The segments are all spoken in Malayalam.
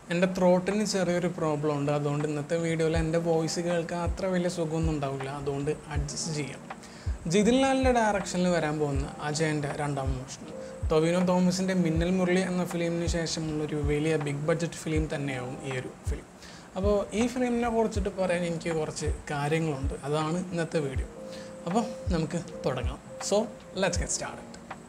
എൻ്റെ ത്രോട്ടിന് ചെറിയൊരു പ്രോബ്ലം ഉണ്ട് അതുകൊണ്ട് ഇന്നത്തെ വീഡിയോയിൽ എൻ്റെ വോയിസ് കേൾക്കാൻ അത്ര വലിയ സുഖമൊന്നും ഉണ്ടാവില്ല അതുകൊണ്ട് അഡ്ജസ്റ്റ് ചെയ്യാം ജിതിൻ ലാലിൻ്റെ ഡയറക്ഷനിൽ വരാൻ പോകുന്ന അജയൻ്റെ രണ്ടാം മോഷണം ടൊവിനോ തോമസിൻ്റെ മിന്നൽ മുരളി എന്ന ഫിലിമിന് ശേഷമുള്ളൊരു വലിയ ബിഗ് ബഡ്ജറ്റ് ഫിലിം തന്നെയാവും ഈ ഒരു ഫിലിം അപ്പോൾ ഈ ഫിലിമിനെ കുറിച്ചിട്ട് പറയാൻ എനിക്ക് കുറച്ച് കാര്യങ്ങളുണ്ട് അതാണ് ഇന്നത്തെ വീഡിയോ അപ്പോൾ നമുക്ക് തുടങ്ങാം സോ ലെറ്റ്സ് ഗെറ്റ് സ്റ്റാർട്ട്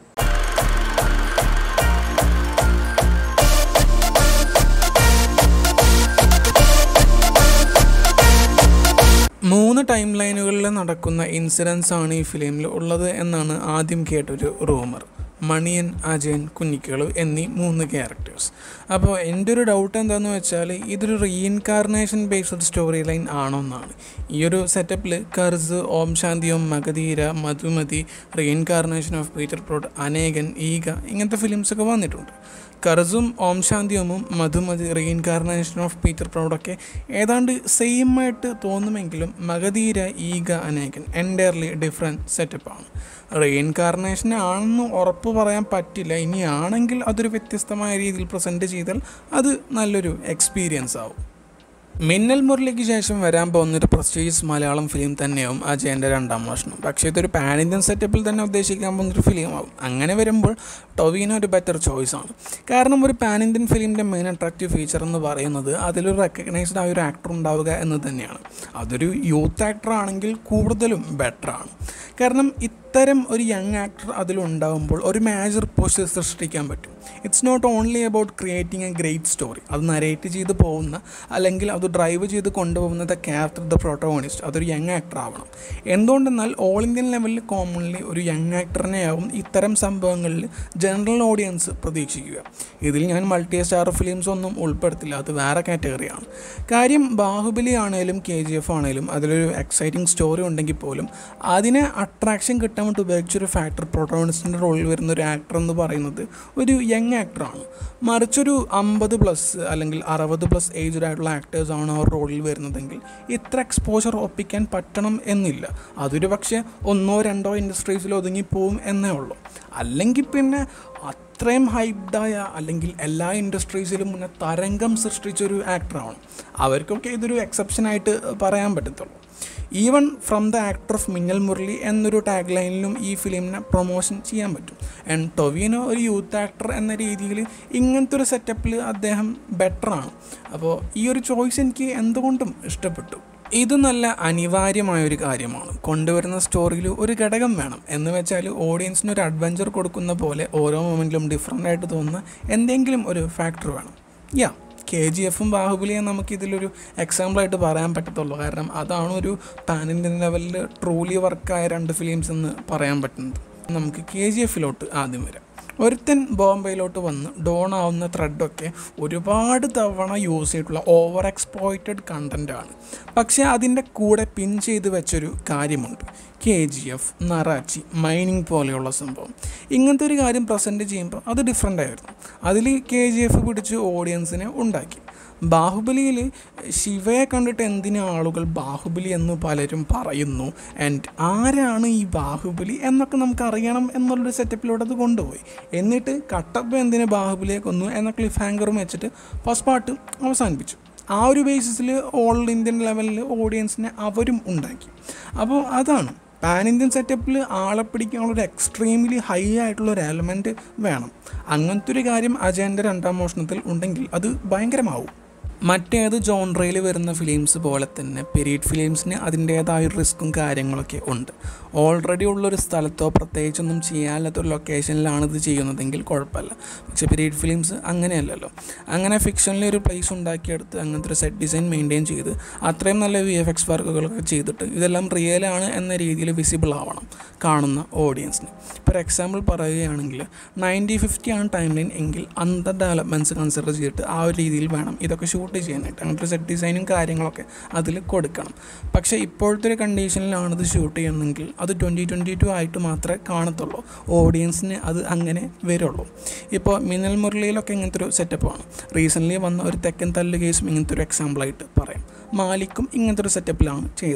മൂന്ന് ടൈം ലൈനുകളിൽ നടക്കുന്ന ഇൻസിഡൻസ് ആണ് ഈ ഫിലിമിൽ ഉള്ളത് എന്നാണ് ആദ്യം കേട്ടൊരു റൂമർ മണിയൻ അജയൻ കുഞ്ഞിക്കളു എന്നീ മൂന്ന് ക്യാരക്ടേഴ്സ് അപ്പോൾ എൻ്റെ ഒരു ഡൗട്ട് എന്താണെന്ന് വെച്ചാൽ ഇതൊരു റീഇൻകാർണേഷൻ ബേസ്ഡ് സ്റ്റോറി ലൈൻ ആണോ എന്നാണ് ഈ ഒരു സെറ്റപ്പിൽ കർസ് ഓം ശാന്തിയും Magadheera Madhumati reincarnation of Peter Proud Anegan Eega ഇങ്ങനത്തെ ഫിലിംസൊക്കെ വന്നിട്ടുണ്ട് കർസും ഓം ശാന്തിയോമും മധുമതി റീഇൻകാർണേഷൻ ഓഫ് പീറ്റർ പ്രൗഡൊക്കെ ഏതാണ്ട് സെയിം ആയിട്ട് തോന്നുമെങ്കിലും മഗധീര ഈഗ അനേകൻ എൻറ്റയർലി ഡിഫറെൻറ്റ് സെറ്റപ്പാണ് റീഇൻകാർണേഷൻ ആണെന്ന് ഉറപ്പ് പറയാൻ പറ്റില്ല ഇനിയാണെങ്കിൽ അതൊരു വ്യത്യസ്തമായ രീതിയിൽ പ്രസൻറ്റ് ചെയ്താൽ അത് നല്ലൊരു എക്സ്പീരിയൻസ് ആവും മിന്നൽ മുരളിക്ക് ശേഷം വരാൻ പോകുന്നൊരു പ്രസ്റ്റീജിയസ് മലയാളം ഫിലിം തന്നെയാവും അജയൻ്റെ രണ്ടാം വർഷം പക്ഷേ ഇതൊരു പാൻ ഇന്ത്യൻ സെറ്റപ്പിൽ തന്നെ ഉദ്ദേശിക്കാൻ പോകുന്നൊരു ഫിലിമാവും അങ്ങനെ വരുമ്പോൾ ടൊവീനോ ഒരു ബെറ്റർ ചോയ്സ് ആണ് കാരണം ഒരു പാൻ ഇന്ത്യൻ ഫിലിമിൻ്റെ മെയിൻ അട്രാക്റ്റീവ് ഫീച്ചർ എന്ന് പറയുന്നത് അതിലൊരു റെക്കഗ്നൈസ്ഡ് ആയ ഒരു ആക്ടർ ഉണ്ടാവുക എന്ന് തന്നെയാണ് അതൊരു യൂത്ത് ആക്ടർ ആണെങ്കിൽ കൂടുതലും ബെറ്ററാണ് കാരണം ഇത്തരം ഒരു യങ് ആക്ടർ അതിലുണ്ടാകുമ്പോൾ ഒരു മേജർ പോസ്റ്റ് സൃഷ്ടിക്കാൻ പറ്റും it's not only about creating a great story അത് നരേറ്റ് ചെയ്ത് പോകുന്ന അല്ലെങ്കിൽ അത് ഡ്രൈവ് ചെയ്ത് കൊണ്ടുപോകുന്ന ദ ക്യാരക്ടർ ദ പ്രോട്ടോണിസ്റ്റ് അതൊരു യങ് ആക്ടർ ആവണം എന്തുകൊണ്ടെന്നാൽ ഓൾ ഇന്ത്യൻ ലെവലിൽ കോമൺലി ഒരു യങ് ആക്ടറിനെയാവും ഇത്തരം സംഭവങ്ങളിൽ ജനറൽ ഓഡിയൻസ് പ്രതീക്ഷിക്കുക ഇതിൽ ഞാൻ മൾട്ടി സ്റ്റാർ ഫിലിംസ് ഒന്നും ഉൾപ്പെടുത്തില്ല അത് വേറെ കാറ്റഗറിയാണ് കാര്യം ബാഹുബലി ആണേലും കെ ജി എഫ് ആണേലും അതിലൊരു എക്സൈറ്റിംഗ് സ്റ്റോറി ഉണ്ടെങ്കിൽ പോലും അതിനെ അട്രാക്ഷൻ കിട്ടാൻ വേണ്ടി ഉപയോഗിച്ചൊരു ഫാക്ടർ പ്രൊട്ടോണിസ്റ്റിൻ്റെ റോളിൽ വരുന്ന ഒരു ആക്ടർ എന്ന് പറയുന്നത് ഒരു യങ് ആക്ടറാണ് മറിച്ചൊരു അമ്പത് പ്ലസ് അല്ലെങ്കിൽ അറുപത് പ്ലസ് ഏജ്ഡ് ആയിട്ടുള്ള ആക്ടേഴ്സാണ് അവർ റോളിൽ വരുന്നതെങ്കിൽ ഇത്ര എക്സ്പോഷർ ഒപ്പിക്കാൻ പറ്റണം എന്നില്ല അതൊരു പക്ഷേ ഒന്നോ രണ്ടോ ഇൻഡസ്ട്രീസിൽ ഒതുങ്ങിപ്പോവും എന്നേ ഉള്ളൂ അല്ലെങ്കിൽ പിന്നെ അത്രയും ഹൈപ്ഡായ അല്ലെങ്കിൽ എല്ലാ ഇൻഡസ്ട്രീസിലും മുന്നേ തരംഗം സൃഷ്ടിച്ചൊരു ആക്ടറാണ് അവർക്കൊക്കെ ഇതൊരു എക്സെപ്ഷനായിട്ട് പറയാൻ പറ്റത്തുള്ളൂ even from the actor of Minnal Murali എന്നൊരു ടാഗ് ലൈനിലും ഈ ഫിലിമിനെ പ്രൊമോഷൻ ചെയ്യാൻ പറ്റും ആൻഡ് ടൊവിനോ ഒരു യൂത്ത് ആക്ടർ എന്ന രീതിയിൽ ഇങ്ങനത്തെ ഒരു സെറ്റപ്പിൽ അദ്ദേഹം ബെറ്ററാണ് അപ്പോൾ ഈ ഒരു ചോയ്സ് എനിക്ക് എന്തുകൊണ്ടും ഇഷ്ടപ്പെട്ടു ഇത് നല്ല അനിവാര്യമായ ഒരു കാര്യമാണ് കൊണ്ടുവരുന്ന സ്റ്റോറിയിൽ ഒരു ഘടകം വേണം എന്ന് വെച്ചാൽ ഓഡിയൻസിന് ഒരു അഡ്വഞ്ചർ കൊടുക്കുന്ന പോലെ ഓരോ മൊമെൻറ്റിലും ഡിഫറെൻ്റ് ആയിട്ട് തോന്നുന്ന എന്തെങ്കിലും ഒരു ഫാക്ടർ വേണം യാ കെ ജി എഫും ബാഹുബലിയും നമുക്ക് ഇതിലൊരു എക്സാമ്പിളായിട്ട് പറയാൻ പറ്റത്തുള്ളൂ കാരണം അതാണ് ഒരു പാൻ ഇന്ത്യൻ ലെവലിൽ ട്രൂലി വർക്കായ രണ്ട് ഫിലിംസ് എന്ന് പറയാൻ പറ്റുന്നത് നമുക്ക് കെ ജി എഫിലോട്ട് ആദ്യം വരാം ഒരുത്തൻ ബോംബെയിലോട്ട് വന്ന് ഡോൺ ആവുന്ന ത്രെഡൊക്കെ ഒരുപാട് തവണ യൂസ് ചെയ്തിട്ടുള്ള ഓവർ എക്സ്പ്ലോയിറ്റഡ് കണ്ടൻ്റാണ് പക്ഷേ അതിൻ്റെ കൂടെ പിൻ ചെയ്ത് വെച്ചൊരു കാര്യമുണ്ട് K G F Narachi mining പോലെയുള്ള സംഭവം ഇങ്ങനത്തെ ഒരു കാര്യം പ്രസൻറ്റ് ചെയ്യുമ്പോൾ അത് ഡിഫറെൻ്റ് ആയിരുന്നു അതിൽ കെ ജി എഫ് പിടിച്ച് ഓഡിയൻസിനെ ഉണ്ടാക്കി ബാഹുബലിയിൽ ശിവയെ കണ്ടിട്ട് എന്തിനാ ആളുകൾ ബാഹുബലി എന്ന് പലരും പറയുന്നു ആൻഡ് ആരാണ് ഈ ബാഹുബലി എന്നൊക്കെ നമുക്ക് അറിയണം എന്നുള്ളൊരു സെറ്റപ്പിലൂടെ അത് കൊണ്ടുപോയി എന്നിട്ട് കട്ടപ്പ എന്തിന് ബാഹുബലിയെ കൊന്നു എന്ന ക്ലിഫ് ഹാങ്കറും വെച്ചിട്ട് ഫസ്റ്റ് പാർട്ട് അവസാനിപ്പിച്ചു ആ ഒരു ബേസിസിൽ ഓൾ ഇന്ത്യൻ ലെവലിൽ ഓഡിയൻസിനെ അവരും ഉണ്ടാക്കി അപ്പോൾ അതാണ് പാൻ ഇന്ത്യൻ സെറ്റപ്പിൽ ആളെ പിടിക്കാനുള്ള ഒരു എക്സ്ട്രീംലി ഹൈ ആയിട്ടുള്ള ഒരു എലമെൻറ്റ് വേണം അങ്ങനത്തെ ഒരു കാര്യം അജയൻ്റെ രണ്ടാം മോഷണത്തിൽ ഉണ്ടെങ്കിൽ അത് ഭയങ്കരമാവും മറ്റേത് ജോൺറയിൽ വരുന്ന ഫിലിംസ് പോലെ തന്നെ പീരീഡ് ഫിലിംസിന് അതിൻ്റേതായ ഒരു റിസ്ക്കും കാര്യങ്ങളൊക്കെ ഉണ്ട് ഓൾറെഡി ഉള്ളൊരു സ്ഥലത്തോ പ്രത്യേകിച്ചൊന്നും ചെയ്യാനില്ലാത്തൊരു ലൊക്കേഷനിലാണ് ഇത് ചെയ്യുന്നതെങ്കിൽ കുഴപ്പമില്ല പക്ഷേ പീരീഡ് ഫിലിംസ് അങ്ങനെയല്ലല്ലോ അങ്ങനെ ഫിക്ഷനിൽ ഒരു പ്ലേസ് ഉണ്ടാക്കിയെടുത്ത് അങ്ങനത്തെ ഒരു സെറ്റ് ഡിസൈൻ മെയിൻറ്റെയിൻ ചെയ്ത് അത്രയും നല്ല വി എഫ് എക്സ് വർക്കുകളൊക്കെ ചെയ്തിട്ട് ഇതെല്ലാം റിയലാണ് എന്ന രീതിയിൽ വിസിബിൾ ആവണം കാണുന്ന ഓഡിയൻസിന് ഫോർ എക്സാമ്പിൾ പറയുകയാണെങ്കിൽ നയൻറ്റി ഫിഫ്റ്റി ആണ് ടൈം ലൈൻ എങ്കിൽ അന്തർ ഡെവലപ്മെൻറ്റ്സ് കൺസിഡർ ചെയ്തിട്ട് ആ ഒരു രീതിയിൽ വേണം ഇതൊക്കെ ഷൂട്ട് ചെയ്യാനായിട്ട് അങ്ങനത്തെ സെറ്റ് ഡിസൈനും കാര്യങ്ങളൊക്കെ അതിൽ കൊടുക്കണം പക്ഷേ ഇപ്പോഴത്തെ ഒരു കണ്ടീഷനിലാണ് ഇത് ഷൂട്ട് ചെയ്യണമെങ്കിൽ അത് ട്വൻറ്റി ട്വൻറ്റി ടു ആയിട്ട് മാത്രമേ കാണത്തുള്ളൂ ഓഡിയൻസിന് അത് അങ്ങനെ വരുള്ളൂ ഇപ്പോൾ മിന്നൽ മുരളിയിലൊക്കെ ഇങ്ങനത്തെ ഒരു സെറ്റപ്പാണ് റീസെൻ്റ്ലി വന്ന ഒരു തെക്കൻ തല്ല് കേസും ഇങ്ങനത്തെ ഒരു എക്സാമ്പിളായിട്ട് പറയാം മാലിക്കും ഇങ്ങനത്തെ ഒരു സെറ്റപ്പിലാണ് ചെയ്തിട്ടുള്ളത്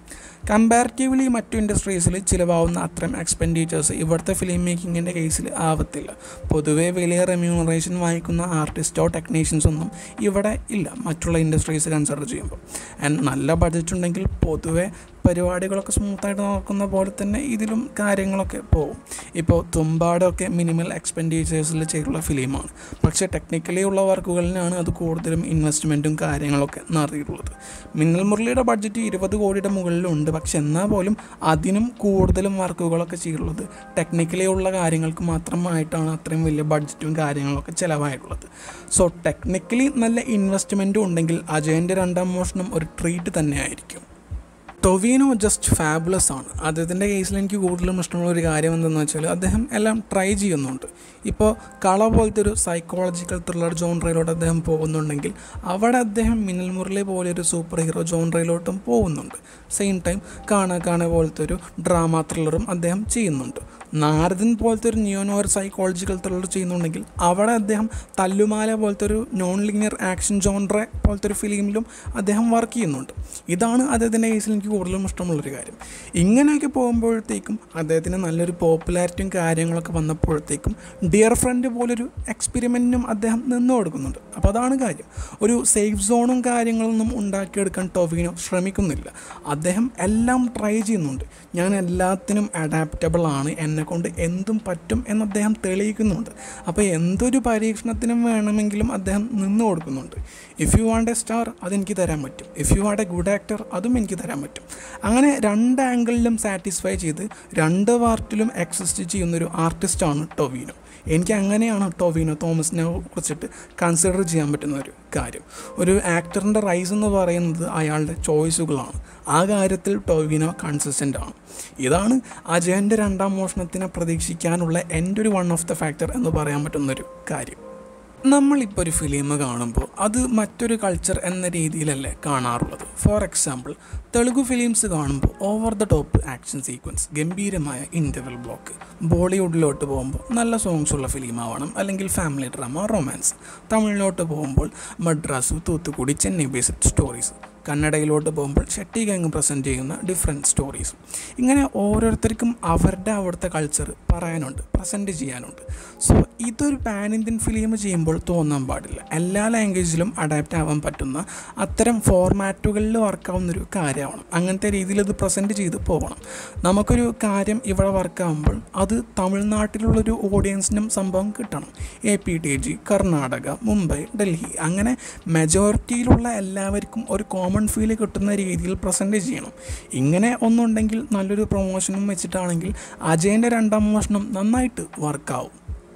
കമ്പാരിറ്റീവ്ലി മറ്റു ഇൻഡസ്ട്രീസിൽ ചിലവാകുന്ന അത്രയും എക്സ്പെൻഡിച്ചേഴ്സ് ഇവിടുത്തെ ഫിലിം മേക്കിങ്ങിൻ്റെ കേസിൽ ആവത്തില്ല പൊതുവേ വലിയ റെമ്യൂണറേഷൻ വാങ്ങിക്കുന്ന ആർട്ടിസ്റ്റോ ടെക്നീഷ്യൻസ് ഒന്നും ഇവിടെ ഇല്ല മറ്റുള്ള ഇൻഡസ്ട്രീസ് കൺസിഡർ ചെയ്യുമ്പോൾ ആൻഡ് നല്ല ബഡ്ജറ്റ് ഉണ്ടെങ്കിൽ പൊതുവേ പരിപാടികളൊക്കെ സ്മൂത്തായിട്ട് നടക്കുന്ന പോലെ തന്നെ ഇതിലും കാര്യങ്ങളൊക്കെ പോകും ഇപ്പോൾ തുമ്പാടൊക്കെ മിനിമൽ എക്സ്പെൻഡിച്ചേഴ്സിൽ ചെയ്തുള്ള ഫിലിമാണ് പക്ഷേ ടെക്നിക്കലി ഉള്ള വർക്കുകളിലാണ് അത് കൂടുതലും ഇൻവെസ്റ്റ്മെൻറ്റും കാര്യങ്ങളൊക്കെ നടത്തിയിട്ടുള്ളത് മിന്നൽ മുരളിയുടെ ബഡ്ജറ്റ് ഇരുപത് കോടിയുടെ മുകളിലുണ്ട് പക്ഷെ എന്നാൽ പോലും അതിനും കൂടുതലും വർക്കുകളൊക്കെ ചെയ്തിട്ടുള്ളത് ടെക്നിക്കലി ഉള്ള കാര്യങ്ങൾക്ക് മാത്രമായിട്ടാണ് അത്രയും വലിയ ബഡ്ജറ്റും കാര്യങ്ങളൊക്കെ ചിലവായിട്ടുള്ളത് സോ ടെക്നിക്കലി നല്ല ഇൻവെസ്റ്റ്മെൻറ്റും ഉണ്ടെങ്കിൽ അജയൻ്റെ രണ്ടാം മോഷണം ഒരു ട്രീറ്റ് തന്നെയായിരിക്കും ടൊവീനോ ജസ്റ്റ് ഫാബുലസ് ആണ് അദ്ദേഹത്തിൻ്റെ കേസിൽ എനിക്ക് കൂടുതലും ഇഷ്ടമുള്ള ഒരു കാര്യം എന്തെന്ന് വെച്ചാൽ അദ്ദേഹം എല്ലാം ട്രൈ ചെയ്യുന്നുണ്ട് ഇപ്പോൾ കള പോലത്തെ ഒരു സൈക്കോളജിക്കൽ ത്രില്ലർ ജോൺറയിലോട്ട് അദ്ദേഹം പോകുന്നുണ്ടെങ്കിൽ അവിടെ അദ്ദേഹം മിന്നൽ മുരളി പോലെ ഒരു സൂപ്പർ ഹീറോ ജോൺറയിലോട്ടും പോകുന്നുണ്ട് സെയിം ടൈം കാണാ കാണാ പോലത്തെ ഒരു ഡ്രാമ ത്രില്ലറും അദ്ദേഹം ചെയ്യുന്നുണ്ട് നാരദൻ പോലത്തെ ഒരു നിയോനോ ഒരു സൈക്കോളജിക്കൽ ത്രില്ലർ ചെയ്യുന്നുണ്ടെങ്കിൽ അവിടെ അദ്ദേഹം തല്ലുമാല പോലത്തെ ഒരു നോൺ ലീനിയർ ആക്ഷൻ ജോൺറെ പോലത്തെ ഒരു ഫിലിമിലും അദ്ദേഹം വർക്ക് ചെയ്യുന്നുണ്ട് ഇതാണ് അദ്ദേഹത്തിൻ്റെ കേസിൽ എനിക്ക് കൂടുതലും ഇഷ്ടമുള്ളൊരു കാര്യം ഇങ്ങനെയൊക്കെ പോകുമ്പോഴത്തേക്കും അദ്ദേഹത്തിന് നല്ലൊരു പോപ്പുലാരിറ്റിയും കാര്യങ്ങളൊക്കെ വന്നപ്പോഴത്തേക്കും ഡിയർ ഫ്രണ്ട് പോലൊരു എക്സ്പെരിമെൻറ്റിനും അദ്ദേഹം നിന്ന് കൊടുക്കുന്നുണ്ട് അപ്പോൾ അതാണ് കാര്യം ഒരു സേഫ് സോണും കാര്യങ്ങളൊന്നും ഉണ്ടാക്കിയെടുക്കാൻ ടൊവിനോ ശ്രമിക്കുന്നില്ല അദ്ദേഹം എല്ലാം ട്രൈ ചെയ്യുന്നുണ്ട് ഞാൻ എല്ലാത്തിനും അഡാപ്റ്റബിൾ ആണ് എന്നെ കൊണ്ട് എന്തും പറ്റും എന്ന് അദ്ദേഹം തെളിയിക്കുന്നുണ്ട് അപ്പോൾ എന്തൊരു പരീക്ഷണത്തിനും വേണമെങ്കിലും അദ്ദേഹം നിന്ന് കൊടുക്കുന്നുണ്ട് if you want a star അതെനിക്ക് തരാൻ പറ്റും if you want a good actor അതും എനിക്ക് തരാൻ പറ്റും അങ്ങനെ രണ്ട് ആംഗിളിലും സാറ്റിസ്ഫൈ ചെയ്ത് രണ്ട് പാർട്ടിലും എക്സിസ്റ്റ് ചെയ്യുന്നൊരു ആർട്ടിസ്റ്റാണ് ടൊവീനോ എനിക്ക് അങ്ങനെയാണ് ടൊവീനോ തോമസിനെ കുറിച്ചിട്ട് കൺസിഡർ ചെയ്യാൻ പറ്റുന്ന ഒരു കാര്യം ഒരു ആക്ടറിൻ്റെ റൈസ് എന്ന് പറയുന്നത് അയാളുടെ ചോയ്സുകളാണ് ആ കാര്യത്തിൽ ടൊവിനോ കൺസിസ്റ്റൻ്റ് ആണ് ഇതാണ് അജയൻ്റെ രണ്ടാം മോഷണത്തിനെ പ്രതീക്ഷിക്കാനുള്ള എൻ്റെ ഒരു വൺ ഓഫ് ദ ഫാക്ടർ എന്ന് പറയാൻ പറ്റുന്നൊരു കാര്യം നമ്മളിപ്പോൾ ഒരു ഫിലിം കാണുമ്പോൾ അത് മറ്റൊരു കൾച്ചർ എന്ന രീതിയിലല്ലേ കാണാറുള്ളത് ഫോർ എക്സാമ്പിൾ തെലുഗു ഫിലിംസ് കാണുമ്പോൾ over the top action sequence ഗംഭീരമായ ഇൻ്റർവൽ ബ്ലോക്ക് ബോളിവുഡിലോട്ട് പോകുമ്പോൾ നല്ല സോങ്സ് ഉള്ള ഫിലിം ആവണം അല്ലെങ്കിൽ ഫാമിലി ഡ്രാമ റൊമാൻസ് തമിഴിലോട്ട് പോകുമ്പോൾ മദ്രാസ് തൂത്തുക്കുടി ചെന്നൈ ബേസ്ഡ് സ്റ്റോറീസ് കന്നഡയിലോട്ട് പോകുമ്പോൾ ഷെട്ടി ഗാങ് പ്രസൻറ്റ് ചെയ്യുന്ന ഡിഫറെൻറ്റ് സ്റ്റോറീസ് ഇങ്ങനെ ഓരോരുത്തർക്കും അവരുടെ അവിടുത്തെ കൾച്ചർ പറയാനുണ്ട് പ്രസൻറ്റ് ചെയ്യാനുണ്ട് സോ ഇതൊരു പാൻ ഇന്ത്യൻ ഫിലിം ചെയ്യുമ്പോൾ തോന്നാൻ പാടില്ല എല്ലാ ലാംഗ്വേജിലും അഡാപ്റ്റ് ആവാൻ പറ്റുന്ന അത്തരം ഫോർമാറ്റുകളിൽ വർക്കാവുന്നൊരു കാര്യമാണ് അങ്ങനത്തെ രീതിയിൽ ഇത് പ്രസൻറ്റ് ചെയ്ത് പോകണം നമുക്കൊരു കാര്യം ഇവിടെ വർക്കാവുമ്പോൾ അത് തമിഴ്നാട്ടിലുള്ളൊരു ഓഡിയൻസിനും സംഭവം കിട്ടണം A P T G Karnataka Mumbai Delhi അങ്ങനെ മെജോറിറ്റിയിലുള്ള എല്ലാവർക്കും ഒരു കോമൺ ഫീൽ കിട്ടുന്ന രീതിയിൽ പ്രസൻറ്റ് ചെയ്യണം ഇങ്ങനെ ഒന്നുണ്ടെങ്കിൽ നല്ലൊരു പ്രൊമോഷനും വെച്ചിട്ടാണെങ്കിൽ അജയൻ്റെ രണ്ടാം മോഷണം നന്നായിട്ട് വർക്കാവും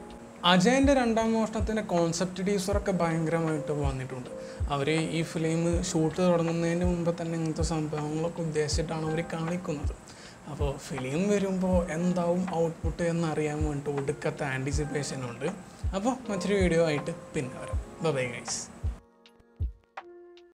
അജയൻ്റെ രണ്ടാം മോഷണത്തിൻ്റെ കോൺസെപ്റ്റ് ടീസറൊക്കെ ഭയങ്കരമായിട്ട് വന്നിട്ടുണ്ട് അവർ ഈ ഫിലിം ഷൂട്ട് തുടങ്ങുന്നതിന് മുമ്പ് തന്നെ ഇങ്ങനത്തെ സംഭവങ്ങളൊക്കെ ഉദ്ദേശിച്ചിട്ടാണ് അവർ കാണിക്കുന്നത് അപ്പോൾ ഫിലിം വരുമ്പോൾ എന്താവും ഔട്ട്പുട്ട് എന്നറിയാൻ വേണ്ടിയിട്ട് ഒടുക്കത്തെ ആൻറ്റിസിപ്പേഷൻ ഉണ്ട് അപ്പോൾ മറ്റൊരു വീഡിയോ ആയിട്ട് പിന്നെ വരാം ബൈ ഗൈസ്